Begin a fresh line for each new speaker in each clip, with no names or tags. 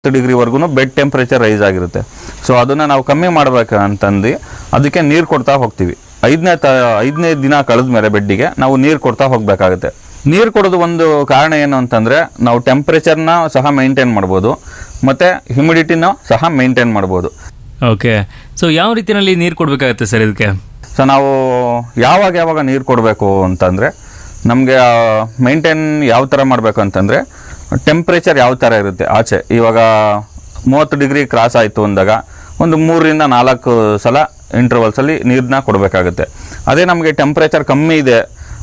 ಡಿಗ್ರಿವರೆಗೂ bed temperature rise ಆಗಿರುತ್ತೆ so ಅದನ್ನು ನಾವು ಕಮ್ಮಿ ಮಾಡ್ಬೇಕು ಅಂತಂದು ಅದಕ್ಕೆ ನೀರು ಕೊಡ್ತಾ ಹೋಗ್ತೀವಿ ಐದನೇ ತ ಐದನೇ ದಿನ ಕಳೆದ ಮೇಲೆ ಬೆಡ್ಡಿಗೆ ನಾವು ನೀರು ಕೊಡ್ತಾ ಹೋಗಬೇಕಾಗುತ್ತೆ ನೀರು ಕೊಡೋದು ಒಂದು ಕಾರಣ ಏನು ಅಂತಂದರೆ ನಾವು ಟೆಂಪ್ರೇಚರ್ನ ಸಹ ಮೇಂಟೈನ್ ಮಾಡ್ಬೋದು ಮತ್ತು ಹ್ಯುಮಿಡಿಟಿನ ಸಹ ಮೇಂಟೈನ್ ಮಾಡ್ಬೋದು
ಓಕೆ ಸೊ ಯಾವ ರೀತಿಯಲ್ಲಿ ನೀರು ಕೊಡಬೇಕಾಗುತ್ತೆ ಸರ್ ಇದಕ್ಕೆ
ಸೊ ನಾವು ಯಾವಾಗ ಯಾವಾಗ ನೀರು ಕೊಡಬೇಕು ಅಂತಂದರೆ ನಮಗೆ ಮೇಂಟೈನ್ ಯಾವ ಥರ ಮಾಡಬೇಕು ಅಂತಂದರೆ ಟೆಂಪ್ರೇಚರ್ ಯಾವ ಥರ ಇರುತ್ತೆ ಆಚೆ ಇವಾಗ ಮೂವತ್ತು ಡಿಗ್ರಿ ಕ್ರಾಸ್ ಆಯಿತು ಅಂದಾಗ ಒಂದು ಮೂರರಿಂದ ನಾಲ್ಕು ಸಲ ಇಂಟರ್ವಲ್ಸಲ್ಲಿ ನೀರನ್ನ ಕೊಡಬೇಕಾಗುತ್ತೆ ಅದೇ ನಮಗೆ ಟೆಂಪ್ರೇಚರ್ ಕಮ್ಮಿ ಇದೆ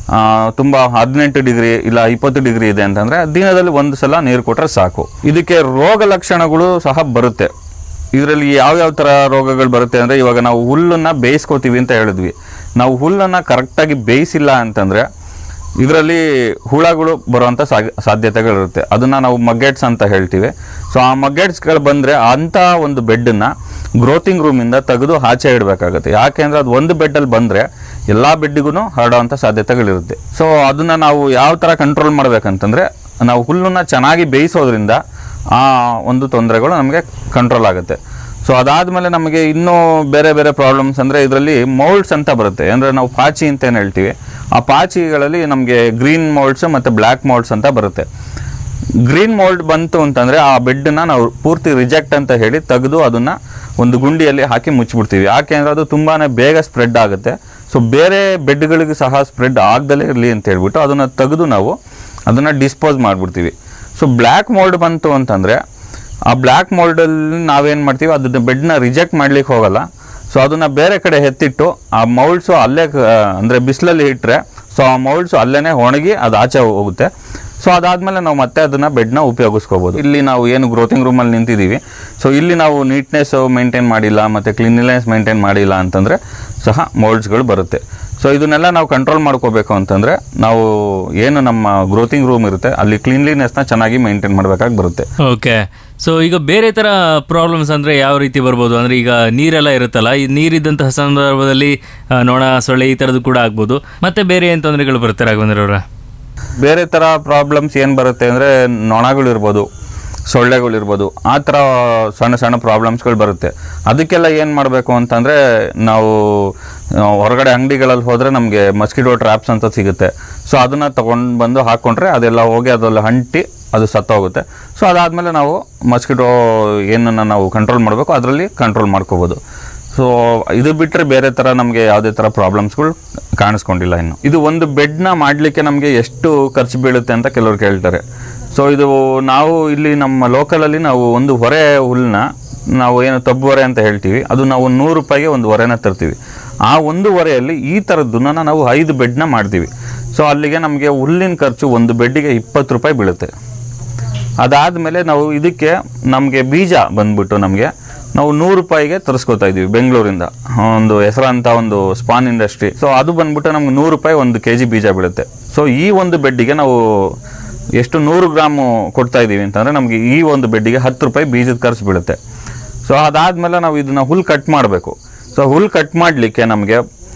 ತುಂಬ ಹದಿನೆಂಟು ಡಿಗ್ರಿ ಇಲ್ಲ ಇಪ್ಪತ್ತು ಡಿಗ್ರಿ ಇದೆ ಅಂತಂದರೆ ದಿನದಲ್ಲಿ ಒಂದು ಸಲ ನೀರು ಕೊಟ್ಟರೆ ಸಾಕು ಇದಕ್ಕೆ ರೋಗ ಲಕ್ಷಣಗಳು ಸಹ ಬರುತ್ತೆ ಇದರಲ್ಲಿ ಯಾವ್ಯಾವ ಥರ ರೋಗಗಳು ಬರುತ್ತೆ ಅಂದರೆ ಇವಾಗ ನಾವು ಹುಲ್ಲನ್ನು ಬೇಯಿಸ್ಕೋತೀವಿ ಅಂತ ಹೇಳಿದ್ವಿ ನಾವು ಹುಲ್ಲನ್ನು ಕರೆಕ್ಟಾಗಿ ಬೇಯಿಸಿಲ್ಲ ಅಂತಂದರೆ ಇದರಲ್ಲಿ ಹುಳಗಳು ಬರುವಂಥ ಸಾಗ್ ಸಾಧ್ಯತೆಗಳಿರುತ್ತೆ ಅದನ್ನು ನಾವು ಮಗ್ಗೆಟ್ಸ್ ಅಂತ ಹೇಳ್ತೀವಿ ಸೊ ಆ ಮಗ್ಗೆಟ್ಸ್ಗಳು ಬಂದರೆ ಅಂಥ ಒಂದು ಬೆಡ್ಡನ್ನು ಗ್ರೋತಿಂಗ್ ರೂಮಿಂದ ತೆಗೆದು ಆಚೆ ಇಡಬೇಕಾಗುತ್ತೆ ಯಾಕೆಂದರೆ ಅದು ಒಂದು ಬೆಡ್ಡಲ್ಲಿ ಬಂದರೆ ಎಲ್ಲ ಬೆಡ್ಡಿಗೂ ಹರಡುವಂಥ ಸಾಧ್ಯತೆಗಳಿರುತ್ತೆ ಸೊ ಅದನ್ನು ನಾವು ಯಾವ ಥರ ಕಂಟ್ರೋಲ್ ಮಾಡಬೇಕಂತಂದರೆ ನಾವು ಹುಲ್ಲನ್ನು ಚೆನ್ನಾಗಿ ಬೇಯಿಸೋದ್ರಿಂದ ಆ ಒಂದು ತೊಂದರೆಗಳು ನಮಗೆ ಕಂಟ್ರೋಲ್ ಆಗುತ್ತೆ ಸೊ ಅದಾದಮೇಲೆ ನಮಗೆ ಇನ್ನೂ ಬೇರೆ ಬೇರೆ ಪ್ರಾಬ್ಲಮ್ಸ್ ಅಂದರೆ ಇದರಲ್ಲಿ ಮೌಲ್ಡ್ಸ್ ಅಂತ ಬರುತ್ತೆ ಅಂದರೆ ನಾವು ಪಾಚಿ ಅಂತ ಏನು ಹೇಳ್ತೀವಿ ಆ ಪಾಚಿಗಳಲ್ಲಿ ನಮಗೆ ಗ್ರೀನ್ ಮೌಲ್ಡ್ಸ್ ಮತ್ತು ಬ್ಲ್ಯಾಕ್ ಮೌಲ್ಡ್ಸ್ ಅಂತ ಬರುತ್ತೆ ಗ್ರೀನ್ ಮೋಲ್ಡ್ ಬಂತು ಅಂತಂದರೆ ಆ ಬೆಡ್ಡನ್ನ ನಾವು ಪೂರ್ತಿ ರಿಜೆಕ್ಟ್ ಅಂತ ಹೇಳಿ ತೆಗೆದು ಅದನ್ನು ಒಂದು ಗುಂಡಿಯಲ್ಲಿ ಹಾಕಿ ಮುಚ್ಚಿಬಿಡ್ತೀವಿ ಯಾಕೆಂದರೆ ಅದು ತುಂಬಾ ಬೇಗ ಸ್ಪ್ರೆಡ್ ಆಗುತ್ತೆ ಸೊ ಬೇರೆ ಬೆಡ್ಗಳಿಗೆ ಸಹ ಸ್ಪ್ರೆಡ್ ಆಗದಲ್ಲೇ ಇರಲಿ ಅಂತ ಹೇಳ್ಬಿಟ್ಟು ಅದನ್ನು ತೆಗೆದು ನಾವು ಅದನ್ನು ಡಿಸ್ಪೋಸ್ ಮಾಡಿಬಿಡ್ತೀವಿ ಸೊ ಬ್ಲ್ಯಾಕ್ ಮೋಲ್ಡ್ ಬಂತು ಅಂತಂದರೆ ಆ ಬ್ಲ್ಯಾಕ್ ಮೋಲ್ಡಲ್ಲಿ ನಾವೇನು ಮಾಡ್ತೀವಿ ಅದನ್ನ ಬೆಡ್ನ ರಿಜೆಕ್ಟ್ ಮಾಡ್ಲಿಕ್ಕೆ ಹೋಗಲ್ಲ ಸೊ ಅದನ್ನು ಬೇರೆ ಕಡೆ ಎತ್ತಿಟ್ಟು ಆ ಮೌಲ್ಡ್ಸು ಅಲ್ಲೇ ಅಂದರೆ ಬಿಸಿಲಲ್ಲಿ ಇಟ್ಟರೆ ಸೊ ಆ ಮೌಲ್ಡ್ಸು ಅಲ್ಲೇ ಒಣಗಿ ಅದು ಆಚೆ ಹೋಗುತ್ತೆ ಸೊ ಅದಾದಮೇಲೆ ನಾವು ಮತ್ತೆ ಅದನ್ನು ಬೆಡ್ನ ಉಪಯೋಗಿಸ್ಕೋಬೋದು ಇಲ್ಲಿ ನಾವು ಏನು ಗ್ರೋತಿಂಗ್ ರೂಮಲ್ಲಿ ನಿಂತಿದ್ದೀವಿ ಸೊ ಇಲ್ಲಿ ನಾವು ನೀಟ್ನೆಸ್ ಮೇಂಟೈನ್ ಮಾಡಿಲ್ಲ ಮತ್ತು ಕ್ಲೀನ್ಲಿನೆಸ್ ಮೇಂಟೈನ್ ಮಾಡಿಲ್ಲ ಅಂತಂದರೆ ಸಹ ಮೌಲ್ಡ್ಸ್ಗಳು ಬರುತ್ತೆ ಸೊ ಇದನ್ನೆಲ್ಲ ನಾವು ಕಂಟ್ರೋಲ್ ಮಾಡ್ಕೋಬೇಕು ಅಂತಂದರೆ ನಾವು ಏನು ನಮ್ಮ ಗ್ರೋತಿಂಗ್ ರೂಮ್ ಇರುತ್ತೆ ಅಲ್ಲಿ ಕ್ಲೀನ್ಲಿನೆಸ್ನ ಚೆನ್ನಾಗಿ ಮೇಂಟೈನ್ ಮಾಡಬೇಕಾಗಿ ಬರುತ್ತೆ
ಓಕೆ ಸೊ ಈಗ ಬೇರೆ ಥರ ಪ್ರಾಬ್ಲಮ್ಸ್ ಅಂದರೆ ಯಾವ ರೀತಿ ಬರ್ಬೋದು ಅಂದರೆ ಈಗ ನೀರೆಲ್ಲ ಇರುತ್ತಲ್ಲ ಈ ನೀರಿದ್ದಂತಹ ಸಂದರ್ಭದಲ್ಲಿ ಆ, ನೊಣ ಸೊಳ್ಳೆ ಈ ಥರದ್ದು ಕೂಡ ಆಗ್ಬೋದು ಮತ್ತೆ ಬೇರೆ ಏನು ತೊಂದರೆಗಳು ಬರುತ್ತೆ ರಾಘವೇಂದ್ರ ಅವರ
ಬೇರೆ ಥರ ಪ್ರಾಬ್ಲಮ್ಸ್ ಏನು ಬರುತ್ತೆ ಅಂದರೆ ನೊಣಗಳಿರ್ಬೋದು ಸೊಳ್ಳೆಗಳಿರ್ಬೋದು ಆ ಥರ ಸಣ್ಣ ಸಣ್ಣ ಪ್ರಾಬ್ಲಮ್ಸ್ಗಳು ಬರುತ್ತೆ ಅದಕ್ಕೆಲ್ಲ ಏನು ಮಾಡಬೇಕು ಅಂತಂದರೆ ನಾವು ಆ, ಹೊರಗಡೆ ಅಂಗಡಿಗಳಲ್ಲಿ ಹೋದರೆ ನಮಗೆ ಮಸ್ಕಿಟೋ ಟ್ರ್ಯಾಪ್ಸ್ ಅಂತ ಸಿಗುತ್ತೆ ಸೊ ಅದನ್ನು ತೊಗೊಂಡು ಬಂದು ಹಾಕ್ಕೊಂಡ್ರೆ ಅದೆಲ್ಲ ಹೋಗಿ ಅದೆಲ್ಲ ಅಂಟಿ ಅದು ಸತ್ತೋಗುತ್ತೆ ಸೊ ಅದಾದಮೇಲೆ ನಾವು ಮಸ್ಕಿಟೋ ಏನನ್ನು ನಾವು ಕಂಟ್ರೋಲ್ ಮಾಡಬೇಕು ಅದರಲ್ಲಿ ಕಂಟ್ರೋಲ್ ಮಾಡ್ಕೋಬೋದು ಸೊ ಇದು ಬಿಟ್ಟರೆ ಬೇರೆ ಥರ ನಮಗೆ ಯಾವುದೇ ಥರ ಪ್ರಾಬ್ಲಮ್ಸ್ಗಳು ಕಾಣಿಸ್ಕೊಂಡಿಲ್ಲ ಇನ್ನು ಇದು ಒಂದು ಬೆಡ್ನ ಮಾಡಲಿಕ್ಕೆ ನಮಗೆ ಎಷ್ಟು ಖರ್ಚು ಬೀಳುತ್ತೆ ಅಂತ ಕೆಲವರು ಕೇಳ್ತಾರೆ ಸೊ ಇದು ನಾವು ಇಲ್ಲಿ ನಮ್ಮ ಲೋಕಲಲ್ಲಿ ನಾವು ಒಂದು ಹೊರೆ ಹುಲ್ಲನ್ನ ನಾವು ಏನು ತಬ್ಬು ಹೊರೆ ಅಂತ ಹೇಳ್ತೀವಿ ಅದು ನಾವು ನೂರು ರೂಪಾಯಿಗೆ ಒಂದು ಹೊರೆನ ತರ್ತೀವಿ ಆ ಒಂದು ಹೊರೆಯಲ್ಲಿ ಈ ಥರದ್ದನ್ನ ನಾವು ಐದು ಬೆಡ್ನ ಮಾಡ್ತೀವಿ ಸೊ ಅಲ್ಲಿಗೆ ನಮಗೆ ಹುಲ್ಲಿನ ಖರ್ಚು ಒಂದು ಬೆಡ್ಡಿಗೆ ಇಪ್ಪತ್ತು ರೂಪಾಯಿ ಬೀಳುತ್ತೆ ಅದಾದಮೇಲೆ ನಾವು ಇದಕ್ಕೆ ನಮಗೆ ಬೀಜ ಬಂದ್ಬಿಟ್ಟು ನಮಗೆ ನಾವು ನೂರು ರೂಪಾಯಿಗೆ ತರಿಸ್ಕೊತಾ ಇದ್ದೀವಿ ಬೆಂಗಳೂರಿಂದ ಒಂದು ಹೆಸರಂತ ಒಂದು ಸ್ಪಾನ್ ಇಂಡಸ್ಟ್ರಿ ಸೊ ಅದು ಬಂದ್ಬಿಟ್ಟು ನಮ್ಗೆ ನೂರು ರೂಪಾಯಿ ಒಂದು ಕೆ ಜಿ ಬೀಜ ಬೀಳುತ್ತೆ ಸೊ ಈ ಒಂದು ಬೆಡ್ಡಿಗೆ ನಾವು ಎಷ್ಟು ನೂರು ಗ್ರಾಮು ಕೊಡ್ತಾ ಇದ್ದೀವಿ ಅಂತಂದರೆ ನಮಗೆ ಈ ಒಂದು ಬೆಡ್ಡಿಗೆ ಹತ್ತು ರೂಪಾಯಿ ಬೀಜದ ಖರ್ಚು ಬೀಳುತ್ತೆ ಸೊ ಅದಾದಮೇಲೆ ನಾವು ಇದನ್ನು ಹುಲ್ ಕಟ್ ಮಾಡಬೇಕು ಸೊ ಹುಲ್ ಕಟ್ ಮಾಡಲಿಕ್ಕೆ ನಮಗೆ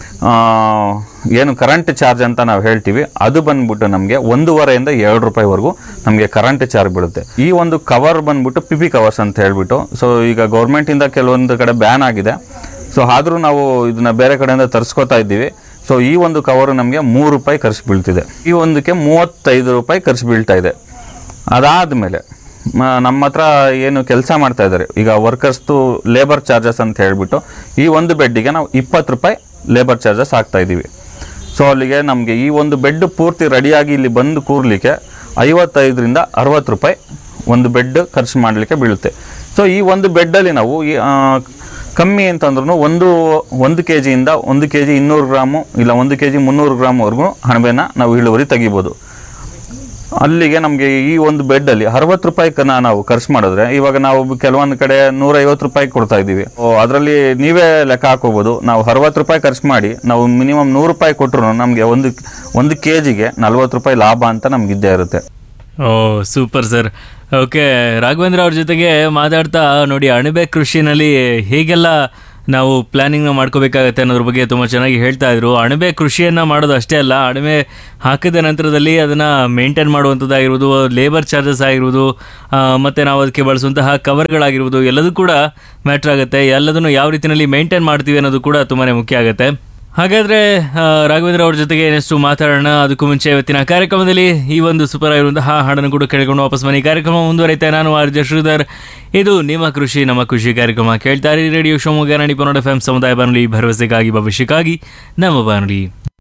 ಏನು ಕರೆಂಟ್ ಚಾರ್ಜ್ ಅಂತ ನಾವು ಹೇಳ್ತೀವಿ ಅದು ಬಂದ್ಬಿಟ್ಟು ನಮಗೆ ಒಂದೂವರೆಯಿಂದ ಎರಡು ರೂಪಾಯಿವರೆಗೂ ನಮಗೆ ಕರೆಂಟ್ ಚಾರ್ಜ್ ಬೀಳುತ್ತೆ ಈ ಒಂದು ಕವರ್ ಬಂದ್ಬಿಟ್ಟು ಪಿ ಪಿ ಕವರ್ಸ್ ಅಂತ ಹೇಳ್ಬಿಟ್ಟು ಸೊ ಈಗ ಗೌರ್ಮೆಂಟಿಂದ ಕೆಲವೊಂದು ಕಡೆ ಬ್ಯಾನ್ ಆಗಿದೆ ಸೊ ಆದರೂ ನಾವು ಇದನ್ನ ಬೇರೆ ಕಡೆಯಿಂದ ತರಿಸ್ಕೊತಾ ಇದ್ದೀವಿ ಸೊ ಈ ಒಂದು ಕವರು ನಮಗೆ ಮೂರು ರೂಪಾಯಿ ಖರ್ಚು ಬೀಳ್ತಿದೆ ಈ ಒಂದಕ್ಕೆ ಮೂವತ್ತೈದು ರೂಪಾಯಿ ಖರ್ಚು ಬೀಳ್ತಾ ಇದೆ ಅದಾದಮೇಲೆ ನಮ್ಮ ಹತ್ರ ಏನು ಕೆಲಸ ಮಾಡ್ತಾ ಇದ್ದಾರೆ ಈಗ ವರ್ಕರ್ಸ್ದು ಲೇಬರ್ ಚಾರ್ಜಸ್ ಅಂತ ಹೇಳ್ಬಿಟ್ಟು ಈ ಒಂದು ಬೆಡ್ಡಿಗೆ ನಾವು ಇಪ್ಪತ್ತು ರೂಪಾಯಿ ಲೇಬರ್ ಚಾರ್ಜಸ್ ಹಾಕ್ತಾ ಇದ್ದೀವಿ ಸೊ ಅಲ್ಲಿಗೆ ನಮಗೆ ಈ ಒಂದು ಬೆಡ್ ಪೂರ್ತಿ ರೆಡಿಯಾಗಿ ಇಲ್ಲಿ ಬಂದು ಕೂರ್ಲಿಕ್ಕೆ ಐವತ್ತೈದರಿಂದ ಅರವತ್ತು ರೂಪಾಯಿ ಒಂದು ಬೆಡ್ ಖರ್ಚು ಮಾಡಲಿಕ್ಕೆ ಬೀಳುತ್ತೆ ಸೊ ಈ ಒಂದು ಬೆಡ್ಡಲ್ಲಿ ನಾವು ಈ, ಆ, ಕಮ್ಮಿ ಅಂತಂದ್ರೂ ಒಂದು ಒಂದು ಕೆ ಜಿಯಿಂದ ಒಂದು ಕೆ ಜಿ ಇನ್ನೂರು ಗ್ರಾಮು ಇಲ್ಲ ಒಂದು ಕೆ ಜಿ ಮುನ್ನೂರು ಗ್ರಾಮ್ವರೆಗೂ ಅಣಬೆನ ನಾವು ಇಳುವರಿ ತೆಗಿಬೋದು ಅಲ್ಲಿಗೆ ನಮಗೆ ಈ ಒಂದು ಬೆಡ್ಡಲ್ಲಿ ಅರವತ್ತು ರೂಪಾಯಿ ನಾವು ಖರ್ಚು ಮಾಡಿದ್ರೆ ಇವಾಗ ನಾವು ಕೆಲವೊಂದು ಕಡೆ ನೂರೈವತ್ತು ರೂಪಾಯಿ ಕೊಡ್ತಾ ಇದ್ದೀವಿ ಅದರಲ್ಲಿ ನೀವೇ ಲೆಕ್ಕ ಹಾಕೋಬೋದು ನಾವು ಅರವತ್ತು ರೂಪಾಯಿ ಖರ್ಚು ಮಾಡಿ ನಾವು ಮಿನಿಮಮ್ ನೂರು ರೂಪಾಯಿ ಕೊಟ್ಟರು ನಮಗೆ ಒಂದು ಒಂದು ಕೆ ಜಿಗೆ ನಲ್ವತ್ತು ರೂಪಾಯಿ ಲಾಭ ಅಂತ ನಮ್ಗೆ ಇದ್ದೇ ಇರುತ್ತೆ
oh super sir okay Raghavendra ಅವ್ರ ಜೊತೆಗೆ ಮಾತಾಡ್ತಾ ನೋಡಿ ಅಣಬೆ ಕೃಷಿನಲ್ಲಿ ಹೇಗೆಲ್ಲ ನಾವು ಪ್ಲಾನಿಂಗ್ನ ಮಾಡ್ಕೋಬೇಕಾಗತ್ತೆ ಅನ್ನೋದ್ರ ಬಗ್ಗೆ ತುಂಬ ಚೆನ್ನಾಗಿ ಹೇಳ್ತಾ ಇದ್ರು ಅಣಬೆ ಕೃಷಿಯನ್ನು ಮಾಡೋದು ಅಷ್ಟೇ ಅಲ್ಲ ಅಣಬೆ ಹಾಕಿದ ನಂತರದಲ್ಲಿ ಅದನ್ನು ಮೇಂಟೈನ್ ಮಾಡುವಂಥದ್ದಾಗಿರ್ಬೋದು ಲೇಬರ್ ಚಾರ್ಜಸ್ ಆಗಿರ್ಬೋದು ಆ, ಮತ್ತೆ ನಾವು ಅದಕ್ಕೆ ಬಳಸುವಂತಹ ಕವರ್ಗಳಾಗಿರ್ಬೋದು ಎಲ್ಲದೂ ಕೂಡ ಮ್ಯಾಟ್ರ್ ಆಗುತ್ತೆ ಎಲ್ಲದನ್ನು ಯಾವ ರೀತಿಯಲ್ಲಿ ಮೇಂಟೈನ್ ಮಾಡ್ತೀವಿ ಅನ್ನೋದು ಕೂಡ ತುಂಬಾ ಮುಖ್ಯ ಆಗುತ್ತೆ ಹಾಗಾದ್ರೆ ಆ, ರಾಘವೇಂದ್ರ ಅವ್ರ ಜೊತೆಗೆ ಇನ್ನಷ್ಟು ಮಾತಾಡೋಣ ಅದಕ್ಕೂ ಮುಂಚೆ ಇವತ್ತಿನ ಕಾರ್ಯಕ್ರಮದಲ್ಲಿ ಈ ಒಂದು ಸೂಪರ್ ಆಗಿರುವಂತಹ ಹಾಡನ್ನು ಕೂಡ ಕೇಳಿಕೊಂಡು ವಾಪಸ್ ಮನೆ ಕಾರ್ಯಕ್ರಮ ಮುಂದುವರಿತಾ ನಾನು ಆರ್ ಜೆ ಶ್ರೀಧರ್ ಇದು ನಿಮ್ಮ ಕೃಷಿ ನಮ್ಮ ಕೃಷಿ ಕಾರ್ಯಕ್ರಮ ಕೇಳ್ತಾರೆ ರೇಡಿಯೋ ಶಿವಮೊಗ್ಗ ನಾಡಿ ಪನ್ನಡ ಎಫ್ ಎಂ ಸಮುದಾಯ ಬಾನುಲಿ ಭರವಸೆಗಾಗಿ ಭವಿಷ್ಯಕ್ಕಾಗಿ ನಮ್ಮ ಬಾನುಲಿ